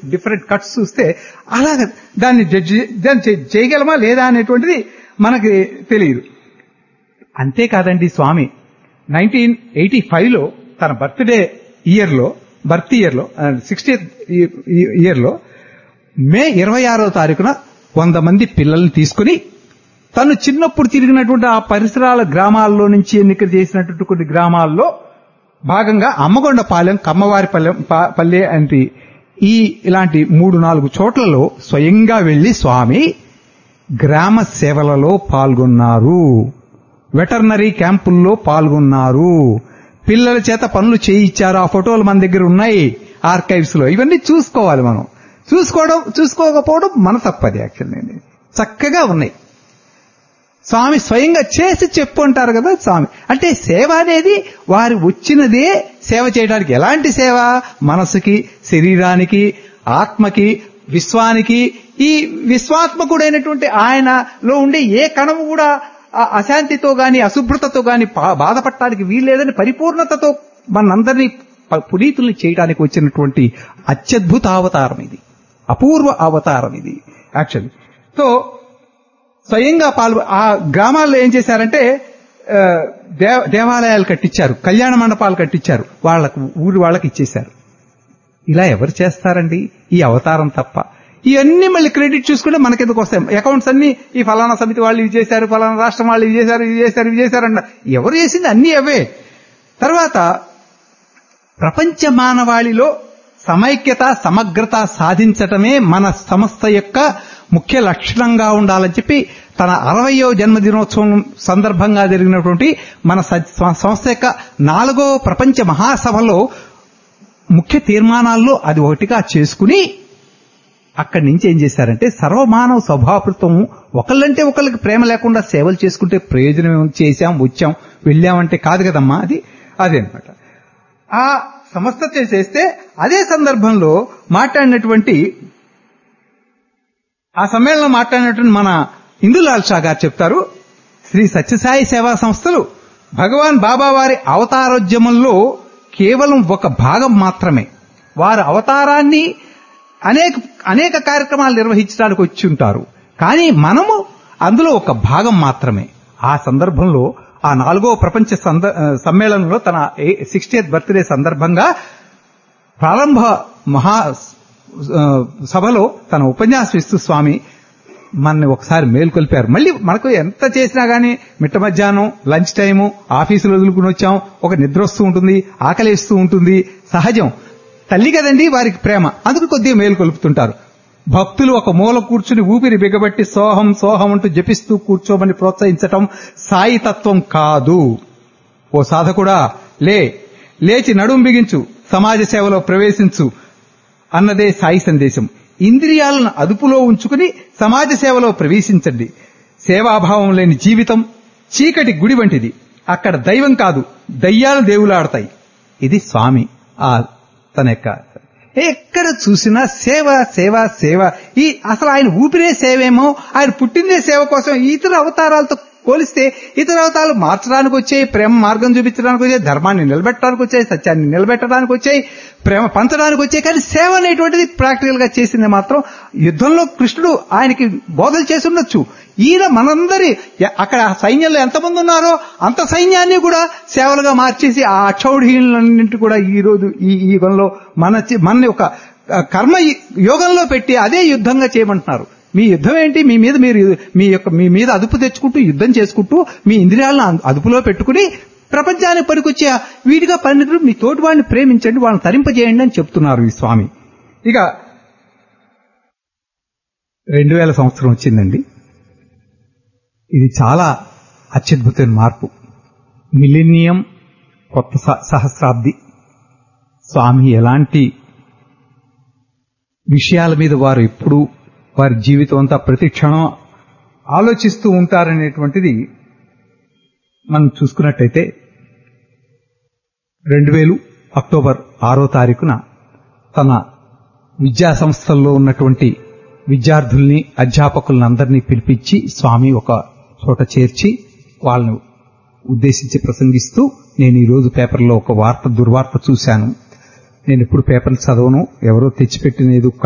Different cuts చూస్తే అలాగ దాన్ని జడ్జి దాన్ని చే- చేయగలమా లేదా అనేటువంటిది మనకి తెలియదు అంతేకాదండి స్వామి నైన్టీన్ ఎయిటీ లో తన బర్త్డే ఇయర్ లో బర్త్ ఇయర్ లో సిక్స్టీ ఇయర్ లో మే ఇరవై ఆరో తారీఖున వంద మంది పిల్లల్ని తీసుకుని తను చిన్నప్పుడు తిరిగినటువంటి ఆ పరిసరాల గ్రామాల్లో నుంచి ఎన్నిక చేసినటువంటి కొన్ని గ్రామాల్లో భాగంగా అమ్మగొండపాలెం కమ్మవారిపల్లెం పా- పల్లె అంటే ఈ ఇలాంటి మూడు నాలుగు చోట్లలో స్వయంగా వెళ్లి స్వామి గ్రామ సేవలలో పాల్గొన్నారు వెటర్నరీ క్యాంపుల్లో పాల్గొన్నారు పిల్లల చేత పనులు చేయించారు ఆ ఫోటోలు మన దగ్గర ఉన్నాయి ఆర్కైవ్స్ లో ఇవన్నీ చూసుకోవాలి మనం చూసుకోవడం చూసుకోకపోవడం మన తప్పది యాక్చువల్లీ చక్కగా ఉన్నాయి స్వామి స్వయంగా చేసి చెప్పు అంటారు కదా స్వామి అంటే సేవ అనేది వారు వచ్చినదే సేవ చేయడానికి ఎలాంటి సేవ మనసుకి శరీరానికి ఆత్మకి విశ్వానికి ఈ విశ్వాత్మకుడైనటువంటి ఆయనలో ఉండే ఏ కణము కూడా ఆ అశాంతితో గాని అశుభ్రతతో గాని పా- బాధపడటానికి వీల్లేదని పరిపూర్ణతతో మనందరినీ ప- పునీతుల్ని చేయడానికి వచ్చినటువంటి అత్యద్భుత అవతారం ఇది అపూర్వ అవతారం ఇది యాక్చువల్లీ సో స్వయంగా పాల్గొ ఆ గ్రామాల్లో ఏం చేశారంటే ఆ, దేవ దేవాలయాలు కట్టించారు కళ్యాణ మండపాలు కట్టించారు వాళ్ళకు ఊరి వాళ్ళకి ఇచ్చేశారు ఇలా ఎవరు చేస్తారండి ఈ అవతారం తప్ప ఇవన్నీ మళ్ళీ క్రెడిట్ చూసుకుంటే మనకెందుకు వస్తాయి అకౌంట్స్ అన్ని ఈ ఫలానా సమితి వాళ్ళు ఇవి చేశారు ఫలానా రాష్ట్రం వాళ్ళు ఇవి చేశారు ఇవి చేశారు ఇవి చేశారు అన్న ఎవరు చేసింది అన్ని అవే తర్వాత ప్రపంచ మానవాళిలో సమైక్యత సమగ్రత సాధించటమే మన సంస్థ యొక్క ముఖ్య లక్షణంగా ఉండాలని చెప్పి తన అరవయో జన్మదినోత్సవం సందర్భంగా జరిగినటువంటి మన స- సంస్థ యొక్క నాలుగో ప్రపంచ మహాసభలో ముఖ్య తీర్మానాల్లో అది ఒకటిగా చేసుకుని అక్కడి నుంచి ఏం చేశారంటే సర్వమానవ స్వభావృతం ఒకళ్ళంటే ఒకళ్ళకి ప్రేమ లేకుండా సేవలు చేసుకుంటే ప్రయోజనం ఏముంది? చేశాం వచ్చాం వెళ్ళామంటే కాదు కదమ్మా అది అదే అనమాట ఆ సంస్థ చేసేస్తే అదే సందర్భంలో మాట్లాడినటువంటి ఆ సమ్మేళనం మాట్లాడినటువంటి మన ఇందులాల్ షా గారు చెప్తారు శ్రీ సత్యసాయి సేవా సంస్థలు భగవాన్ బాబా వారి అవతారోద్యమంలో కేవలం ఒక భాగం మాత్రమే వారి అవతారాన్ని అనేక అనేక కార్యక్రమాలు నిర్వహించడానికి వచ్చి ఉంటారు కానీ మనము అందులో ఒక భాగం మాత్రమే ఆ సందర్భంలో ఆ నాలుగో ప్రపంచ సంద- సమ్మేళనంలో తన సిక్స్టీ బర్త్డే సందర్భంగా ప్రారంభ మహా ఆ, సభలో తన ఉపన్యాసం ఇస్తూ స్వామి మనని ఒకసారి మేల్కొల్పారు మళ్ళీ మనకు ఎంత చేసినా గానీ మిట్ట మధ్యాహ్నం లంచ్ టైము ఆఫీసులో వదులుకుని వచ్చాం ఒక నిద్ర వస్తూ ఉంటుంది ఆకలిస్తూ ఉంటుంది సహజం తల్లి కదండి వారికి ప్రేమ అందుకు కొద్దిగా మేలుకొల్పుతుంటారు భక్తులు ఒక మూల కూర్చుని ఊపిరి బిగబట్టి సోహం సోహం అంటూ జపిస్తూ కూర్చోమని ప్రోత్సహించటం సాయి తత్వం కాదు ఓ సాధకుడా లే లేచి నడుం బిగించు సమాజ సేవలో ప్రవేశించు అన్నదే సాయి సందేశం ఇంద్రియాలను అదుపులో ఉంచుకుని సమాజ సేవలో ప్రవేశించండి సేవాభావం లేని జీవితం చీకటి గుడి వంటిది అక్కడ దైవం కాదు దయ్యాలు దేవులాడతాయి ఇది స్వామి ఆ తన యొక్క ఎక్కడ చూసినా సేవ సేవ సేవ ఈ అసలు ఆయన ఊపిరే సేవేమో ఆయన పుట్టిందే సేవ కోసం ఇతర అవతారాలతో పోలిస్తే ఇతర అవతారాలు మార్చడానికి వచ్చాయి ప్రేమ మార్గం చూపించడానికి వచ్చాయి ధర్మాన్ని నిలబెట్టడానికి వచ్చాయి సత్యాన్ని నిలబెట్టడానికి వచ్చాయి ప్రేమ పంచడానికి వచ్చాయి కానీ సేవ అనేటువంటిది ప్రాక్టికల్ గా చేసింది మాత్రం యుద్ధంలో కృష్ణుడు ఆయనకి బోధలు చేసి ఉండొచ్చు ఈయన మనందరి అక్కడ సైన్యంలో ఎంతమంది ఉన్నారో అంత సైన్యాన్ని కూడా సేవలుగా మార్చేసి ఆ అక్షౌఢీలన్నింటి కూడా ఈ రోజు ఈ ఈ యుగంలో మన చి- మనని ఒక ఆ, కర్మ యోగంలో పెట్టి అదే యుద్ధంగా చేయమంటున్నారు మీ యుద్ధం ఏంటి మీ మీద మీరు మీ యొక్క మీ మీద అదుపు తెచ్చుకుంటూ యుద్ధం చేసుకుంటూ మీ ఇంద్రియాలను అదు- అదుపులో పెట్టుకుని ప్రపంచానికి పనికొచ్చే వీడిగా పరిణితులు మీ తోటి వాడిని ప్రేమించండి వాళ్ళని తరింపజేయండి అని చెప్తున్నారు ఈ స్వామి ఇక రెండు వేల సంవత్సరం వచ్చిందండి ఇది చాలా అత్యద్భుతమైన మార్పు మిలీనియం కొత్త స- సహస్రాబ్ది స్వామి ఎలాంటి విషయాల మీద వారు ఎప్పుడు వారి జీవితం అంతా ప్రతి క్షణం ఆలోచిస్తూ ఉంటారనేటువంటిది మనం చూసుకున్నట్టయితే రెండు వేలు అక్టోబర్ ఆరో తారీఖున తన విద్యా సంస్థల్లో ఉన్నటువంటి విద్యార్థుల్ని అధ్యాపకులను అందరినీ పిలిపించి స్వామి ఒక చోట చేర్చి వాళ్ళను ఉద్దేశించి ప్రసంగిస్తూ నేను ఈ రోజు పేపర్లో ఒక వార్త దుర్వార్త చూశాను నేను ఎప్పుడు పేపర్లు చదవను ఎవరో తెచ్చిపెట్టిన ఏదో